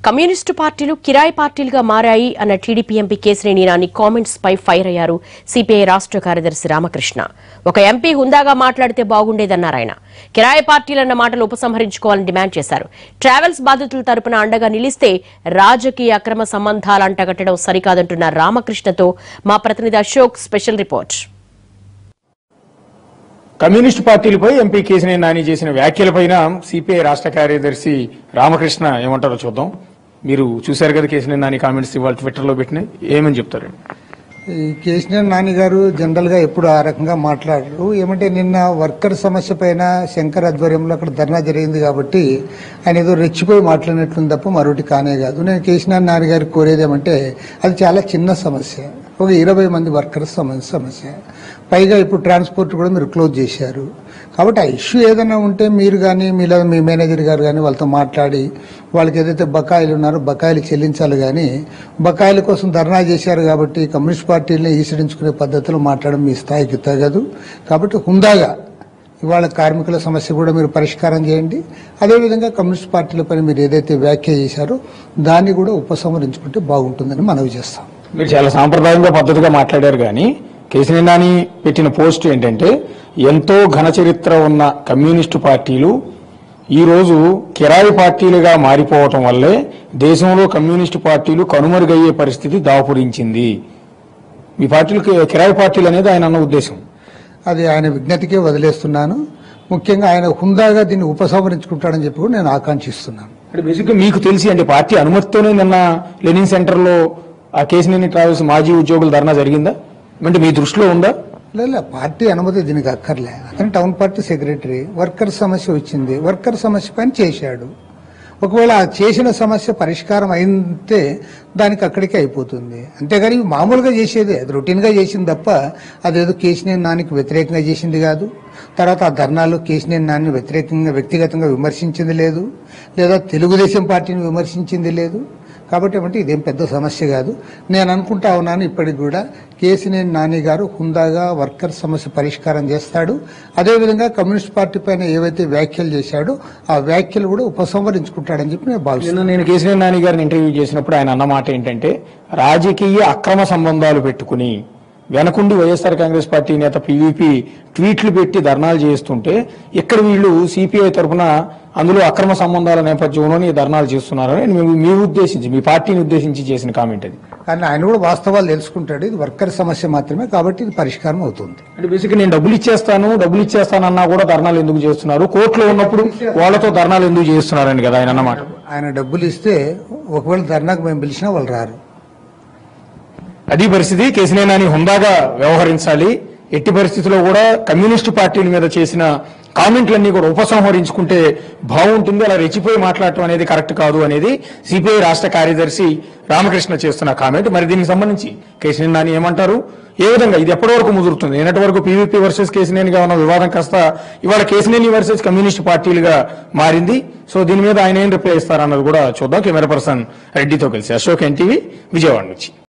communist పార్టీలు కిరాయి పార్టీలుగా మారాయి అన్న TDP MP Kesineni Nani comments పై ఫైర్ అయ్యారు సిపిఐ రాష్ట్ర కార్యదర్శి రామకృష్ణ ఒక ఎంపీ హుందాగా మాట్లాడితే బాగుండేదన్నారు ఆయన కిరాయి పార్టీలన్న మాటలు ఉపసంహరించుకోవాలని డిమాండ్ చేశారు ట్రావెల్స్ బాధితుల తరపున అండగా నిలిస్తే రాజకీయ అక్రమ సంబంధాలు అంటగట్టడం సరికాదంటున్న రామకృష్ణతో మా ప్రతినిధి అశోక్ స్పెషల్ రిపోర్ట్ కమ్యూనిస్టు పార్టీలపై ఎంపీ కేసినేని నాని చేసిన వ్యాఖ్యలపైన సిపిఐ రాష్ట్ర కార్యదర్శి రామకృష్ణ ఏమంటారో చూద్దాం మీరు చూశారు కదా కేసినేని నాని కామెంట్స్ ఇవాళ ట్విట్టర్లో పెట్టినాయి ఏమని చెప్తారండి ఈ కేసీఆర్ నాని గారు జనరల్ గా ఎప్పుడు ఆ రకంగా మాట్లాడరు ఏమంటే నిన్న వర్కర్ సమస్య పైన శంకర్ ఆధ్వర్యంలో అక్కడ ధర్నా జరిగింది కాబట్టి ఆయన ఏదో రెచ్చిపోయి మాట్లాడినట్లుంది తప్ప మరొకటి కానే కాదు నేను కేసీఆర్ నాని గారికి కోరేది ఏమంటే అది చాలా చిన్న సమస్య ఒక ఇరవై మంది వర్కర్స్ సమస్య సమస్య పైగా ఇప్పుడు ట్రాన్స్పోర్ట్ కూడా మీరు క్లోజ్ చేశారు కాబట్టి ఆ ఇష్యూ ఏదైనా ఉంటే మీరు కానీ మీలో మీ మేనేజర్ గారు కానీ వాళ్ళతో మాట్లాడి వాళ్ళకి ఏదైతే బకాయిలు ఉన్నారో బకాయిలు చెల్లించాలి కానీ బకాయిల కోసం ధర్నా చేశారు కాబట్టి కమ్యూనిస్ట్ పార్టీని ఈసడించుకునే పద్ధతిలో మాట్లాడడం మీ స్థాయికి తగదు కాబట్టి హుందాగా ఇవాళ కార్మికుల సమస్య కూడా మీరు పరిష్కారం చేయండి అదేవిధంగా కమ్యూనిస్ట్ పార్టీల పైన మీరు ఏదైతే వ్యాఖ్య చేశారో దాన్ని కూడా ఉపసంహరించుకుంటే బాగుంటుందని మనవి చేస్తాం మీరు చాలా సాంప్రదాయంగా పద్ధతిగా మాట్లాడారు కానీ కేసినేని నాని పెట్టిన పోస్ట్ ఏంటంటే ఎంతో ఘన చరిత్ర ఉన్న కమ్యూనిస్టు పార్టీలు ఈ రోజు కిరాయి పార్టీలుగా మారిపోవటం వల్లే దేశంలో కమ్యూనిస్టు పార్టీలు కనుమరుగయ్యే పరిస్థితి దాపురించింది మీ పార్టీలు కిరాయి పార్టీలు అనేది ఆయన అన్న ఉద్దేశం అది ఆయన విజ్ఞతకే వదిలేస్తున్నాను ముఖ్యంగా ఆయన హుందాగా దీన్ని ఉపసంహరించుకుంటాడని చెప్పి కూడా నేను ఆకాంక్షిస్తున్నాను అంటే బేసిక్గా మీకు తెలిసి అంటే పార్టీ అనుమతితోనే నిన్న లెనిన్ సెంటర్లో ఆ కేసినేని ట్రావెల్స్ మాజీ ఉద్యోగుల ధర్నా జరిగిందా అంటే మీ దృష్టిలో ఉందా లేదు పార్టీ అనుమతి దీనికి అక్కర్లే అతను టౌన్ పార్టీ సెక్రటరీ వర్కర్ సమస్య వచ్చింది వర్కర్ సమస్య పని చేశాడు ఒకవేళ ఆ చేసిన సమస్య పరిష్కారం అయితే దానికి అక్కడికే అయిపోతుంది అంతేగాని ఇవి మామూలుగా చేసేదే అది రొటీన్గా చేసింది తప్ప అదేదో కేసీనేని నానికి వ్యతిరేకంగా చేసింది కాదు తర్వాత ఆ ధర్నాలో కేసీనేని నాన్ని వ్యతిరేకంగా వ్యక్తిగతంగా విమర్శించింది లేదు లేదా తెలుగుదేశం పార్టీని విమర్శించింది లేదు కాబట్టి ఏమంటే ఇదేం పెద్ద సమస్య కాదు నేను అనుకుంటా ఉన్నాను ఇప్పటికి కూడా కేసినేని నాని గారు హుందాగా వర్కర్ సమస్య పరిష్కారం చేస్తాడు అదేవిధంగా కమ్యూనిస్ట్ పార్టీ పైన ఏవైతే వ్యాఖ్యలు చేశాడో ఆ వ్యాఖ్యలు కూడా ఉపసంహరించుకుంటాడని చెప్పి నేను భావిస్తున్నాను నిన్న నేను కేసీఆర్ నాని గారిని ఇంటర్వ్యూ చేసినప్పుడు ఆయన అన్న మాట ఏంటంటే రాజకీయ అక్రమ సంబంధాలు పెట్టుకుని వెనకుండి వైఎస్ఆర్ కాంగ్రెస్ పార్టీ నేత పీవీపీ ట్వీట్లు పెట్టి ధర్నాలు చేస్తుంటే ఇక్కడ వీళ్ళు సిపిఐ తరఫున అందులో అక్రమ సంబంధాల నేపథ్యంలోనే ఈ ధర్నాలు చేస్తున్నారని మీ- మీ ఉద్దేశించి మీ పార్టీని ఉద్దేశించి చేసిన కామెంట్ అది కానీ ఆయన కూడా వాస్తవాలు తెలుసుకుంటాడు ఇది వర్కర్ సమస్య మాత్రమే కాబట్టి ఇది పరిష్కారం అవుతుంది అంటే బేసిక్ నేను డబ్బులు ఇచ్చేస్తాను డబ్బులు ఇచ్చేస్తానన్నా కూడా ధర్నాలు ఎందుకు చేస్తున్నారు కోర్టులో ఉన్నప్పుడు వాళ్ళతో ధర్నాలు ఎందుకు చేస్తున్నారని కదా ఆయన అన్నమాట ఆయన డబ్బులు ఇస్తే ఒకవేళ ధర్నాకు మేము పిలిచినా వాళ్ళు రారు అది పరిస్థితి కేసినేనాని హుందాగా వ్యవహరించాలి ఎట్టి పరిస్థితుల్లో కూడా కమ్యూనిస్టు పార్టీల మీద చేసిన కామెంట్లన్నీ కూడా ఉపసంహరించుకుంటే బాగుంటుంది అలా రెచ్చిపోయి మాట్లాడటం అనేది కరెక్ట్ కాదు అనేది సిపిఐ రాష్ట్ర కార్యదర్శి రామకృష్ణ చేస్తున్న కామెంట్ మరి దీనికి సంబంధించి కేసినేని నాని ఏమంటారు ఏ విధంగా ఇది ఎప్పటి వరకు ముదురుతుంది నిన్నటి వరకు పీవీపీ వర్సెస్ కేసినేనిగా ఉన్న వివాదం కాస్త ఇవాళ కేసినేని వర్సెస్ కమ్యూనిస్ట్ పార్టీలుగా మారింది సో దీని మీద ఆయన ఏం రిప్లై ఇస్తారన్నది కూడా చూద్దాం కెమెరా పర్సన్ రెడ్డితో కలిసి అశోక్ ఎన్టీవీ విజయవాడ నుంచి